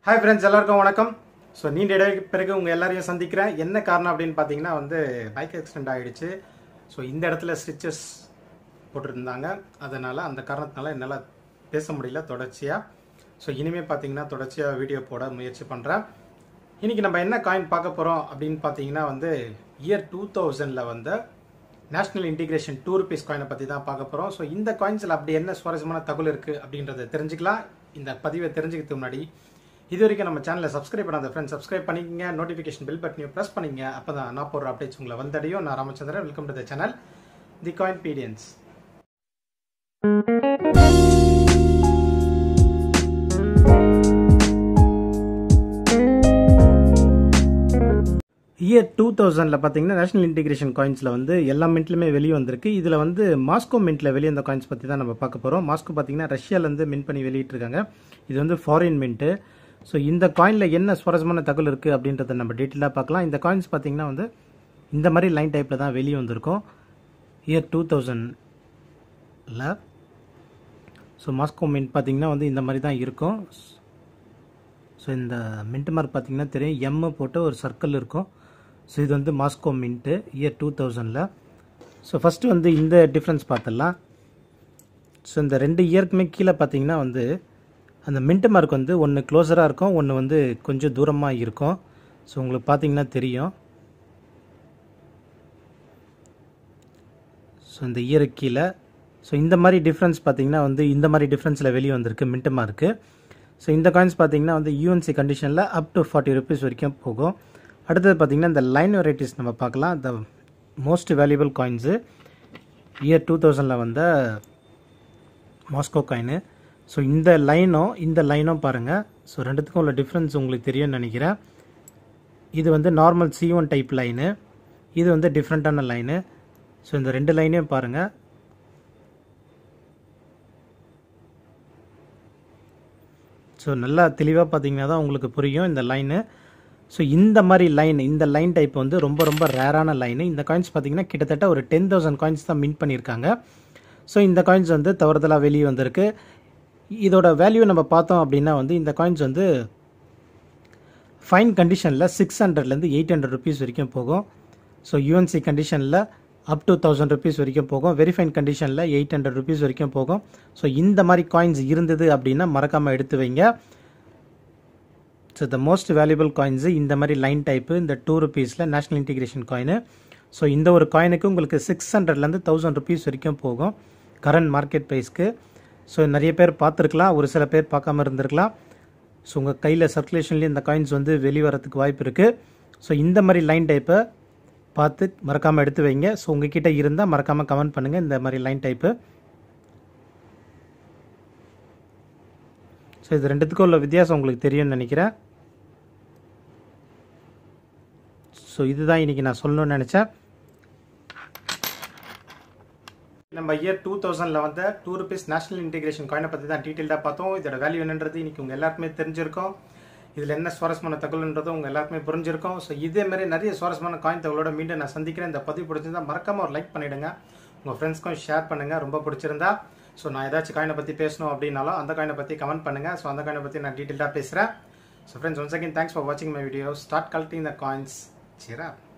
hi friends எல்லாருக்கும் வணக்கம் so நீண்ட இடைவெளிக்கு பிறகு உங்கள் எல்லாரையும் சந்திக்கிறேன் என்ன காரணம் அப்படின்னு பார்த்தீங்கன்னா வந்து பைக் ஆக்சிடென்ட் ஆகிடுச்சு ஸோ இந்த இடத்துல ஸ்டிச்சஸ் போட்டிருந்தாங்க அதனால் அந்த காரணத்தினால என்னால் பேச முடியல தொடர்ச்சியாக ஸோ இனிமேல் பார்த்தீங்கன்னா தொடர்ச்சியாக வீடியோ போட முயற்சி பண்ணுறேன் இன்றைக்கி நம்ம என்ன காயின் பார்க்க போகிறோம் அப்படின்னு பார்த்தீங்கன்னா வந்து இயர் டூ தௌசண்டில் வந்த நேஷனல் இன்டிகிரேஷன் டூ ருபீஸ் காயினை பற்றி தான் பார்க்க போகிறோம் ஸோ இந்த காயின்ஸில் அப்படி என்ன சுவாரஸ்யமான தகவல் இருக்குது அப்படின்றத தெரிஞ்சுக்கலாம் இந்த பதிவை தெரிஞ்சுக்கிறதுக்கு முன்னாடி இது வரைக்கும் நம்ம சேனலை சப்ஸ்கிரைப் பண்ணாத ஃப்ரெண்ட்ஸ் சப்ஸ்கிரைப் பண்ணிக்கங்க நோட்டிஃபிகேஷன் பில் பட்டனையும் ப்ரெஸ் பண்ணிங்க அப்போ தான் நான் போடுற அப்டேட்ஸ் உங்களை வந்தடையும் நான் Ramachandran welcome to the channel the coin பீடியன்ஸ் இயர் டூ தௌசண்டில் பார்த்தீங்கன்னா நேஷனல் இன்டிகிரேஷன் காயின்ஸில் வந்து எல்லா மின்ட்லையுமே வெளியே வந்திருக்கு இதில் வந்து மாஸ்கோ மின்ட்டில் வெளியே அந்த காயின்ஸ் பற்றி தான் நம்ம பார்க்க போகிறோம் மாஸ்கோ பார்த்தீங்கன்னா ரஷ்யாவிலேருந்து மின் பண்ணி வெளியிட்டிருக்காங்க இது வந்து ஃபாரின் மின்ட்டு ஸோ இந்த காயினில் என்ன சுவாரஸ்யமான தகவல் இருக்குது அப்படின்றத நம்ம டீட்டெயிலாக பார்க்கலாம் இந்த காயின்ஸ் பார்த்தீங்கன்னா வந்து இந்த மாதிரி லைன் டைப்பில் தான் வெளியே வந்திருக்கும் இயர் டூ தௌசண்டில் ஸோ மாஸ்கோ மின்ட் பார்த்தீங்கன்னா வந்து இந்த மாதிரி தான் இருக்கும் ஸோ இந்த மின்ட் மார்க் பார்த்தீங்கன்னா தெரியும் எம்மு போட்டு ஒரு சர்க்கிள் இருக்கும் ஸோ இது வந்து மாஸ்கோ மின்ட்டு இயர் டூ தௌசண்டில் ஸோ ஃபஸ்ட்டு வந்து இந்த டிஃப்ரென்ஸ் பார்த்துடலாம் ஸோ இந்த ரெண்டு இயருக்குமே கீழே பார்த்தீங்கன்னா வந்து அந்த மின்ட் மார்க் வந்து ஒன்று க்ளோஸராக இருக்கும் ஒன்று வந்து கொஞ்சம் தூரமாக இருக்கும் ஸோ உங்களுக்கு பார்த்தீங்கன்னா தெரியும் ஸோ இந்த இயருக்கு கீழே ஸோ இந்த மாதிரி டிஃப்ரென்ஸ் பார்த்தீங்கன்னா வந்து இந்த மாதிரி டிஃப்ரென்ஸில் வெளியே வந்திருக்கு மின்ட் மார்க்கு ஸோ இந்த காயின்ஸ் பார்த்தீங்கன்னா வந்து யூஎன்சி கண்டிஷனில் அப் டு ஃபார்ட்டி ருபீஸ் வரைக்கும் போகும் அடுத்தது பார்த்தீங்கன்னா இந்த லைன் வெரைட்டிஸ் நம்ம பார்க்கலாம் the most valuable coins year two தௌசண்டில் வந்த மாஸ்கோ காயினு ஸோ இந்த லைனும் இந்த லைனும் பாருங்கள் ஸோ ரெண்டுத்துக்கும் உள்ள டிஃப்ரென்ஸ் உங்களுக்கு தெரியும்னு நினைக்கிறேன் இது வந்து normal C one type line இது வந்து டிஃப்ரெண்ட்டான லைனு ஸோ இந்த ரெண்டு லைனையும் பாருங்கள் ஸோ நல்லா தெளிவாக பார்த்தீங்கன்னா தான் உங்களுக்கு புரியும் இந்த லைனு ஸோ இந்த மாதிரி லைன் இந்த லைன் டைப் வந்து ரொம்ப ரொம்ப ரேரான லைனு இந்த காயின்ஸ் பார்த்தீங்கன்னா கிட்டத்தட்ட ஒரு டென் தௌசண்ட் காயின்ஸ் தான் மின் பண்ணியிருக்காங்க ஸோ இந்த காயின்ஸ் வந்து தவறுதலாக வெளியே வந்திருக்கு இதோட வேல்யூ நம்ம பார்த்தோம் அப்படின்னா வந்து இந்த காயின்ஸ் வந்து ஃபைன் கண்டிஷனில் சிக்ஸ் ஹண்ட்ரட்லேருந்து எயிட் ஹண்ட்ரட் ருபீஸ் வரைக்கும் போகும் ஸோ யூஎன்சி கண்டிஷனில் அப் டு தௌசண்ட் ருபீஸ் வரைக்கும் போகும் வெரிஃபைன் கண்டிஷனில் எயிட் ஹண்ட்ரட் ருபீஸ் வரைக்கும் போகும் ஸோ இந்த மாதிரி காயின்ஸ் இருந்தது அப்படின்னா மறக்காமல் எடுத்து வைங்க so the most valuable coins இந்த மாதிரி லைன் டைப்பு இந்த டூ ருபீஸில் நேஷனல் இன்டிகிரேஷன் காயினு ஸோ இந்த ஒரு காயினுக்கு உங்களுக்கு சிக்ஸ் ஹண்ட்ரட்லேருந்து தௌசண்ட் ருபீஸ் வரைக்கும் போகும் கரண்ட் மார்க்கெட் ப்ரைஸ்க்கு ஸோ நிறைய பேர் பார்த்துருக்கலாம் ஒரு சில பேர் பார்க்காம இருந்திருக்கலாம் ஸோ உங்கள் கையில் சர்க்குலேஷன்லேயே இந்த காயின்ஸ் வந்து வெளிவரத்துக்கு வாய்ப்பு இருக்குது ஸோ இந்த மாதிரி லைன் டைப்பை பார்த்து மறக்காமல் எடுத்து வைங்க ஸோ உங்ககிட்ட இருந்தால் மறக்காமல் கமெண்ட் பண்ணுங்கள் இந்த மாதிரி லைன் டைப்பு ஸோ இது ரெண்டுத்துக்கும் உள்ள வித்தியாசம் உங்களுக்கு தெரியும்னு நினைக்கிறேன் ஸோ இதுதான் இன்றைக்கி நான் சொல்லணும்னு நினச்சேன் நம்ம இயர் டூ தௌசண்டில் வந்த டூ ருபீஸ் நேஷனல் இன்டிகிரேஷன் காயினை பற்றி தான் டீட்டெயிலாக பார்த்தோம் இதோட வேல்யூ என்னன்றது இன்றைக்கி உங்கள் எல்லாருக்குமே தெரிஞ்சிருக்கும் இதில் என்ன சுவாரஸ்யமான தகவல்ன்றதும் உங்கள் எல்லாருக்குமே புரிஞ்சிருக்கும் ஸோ இதே மாதிரி நிறைய சுவாரஸ்யமான காயின் தகவலோட மீண்டும் நான் சந்திக்கிறேன் இந்த பதிவு பிடிச்சிருந்தா மறக்காமல் ஒரு லைக் பண்ணிவிடுங்க உங்கள் ஃப்ரெண்ட்ஸ்க்கும் ஷேர் பண்ணுங்கள் ரொம்ப பிடிச்சிருந்தா ஸோ நான் ஏதாச்சும் காயினை பற்றி பேசணும் அப்படின்னாலும் அந்த காயினை பற்றி கமெண்ட் பண்ணுங்கள் ஸோ அந்த காயினை பற்றி நான் டீட்டெயிலாக பேசுகிறேன் so friends once again thanks for வாட்சிங் my video start collecting the coins cheer up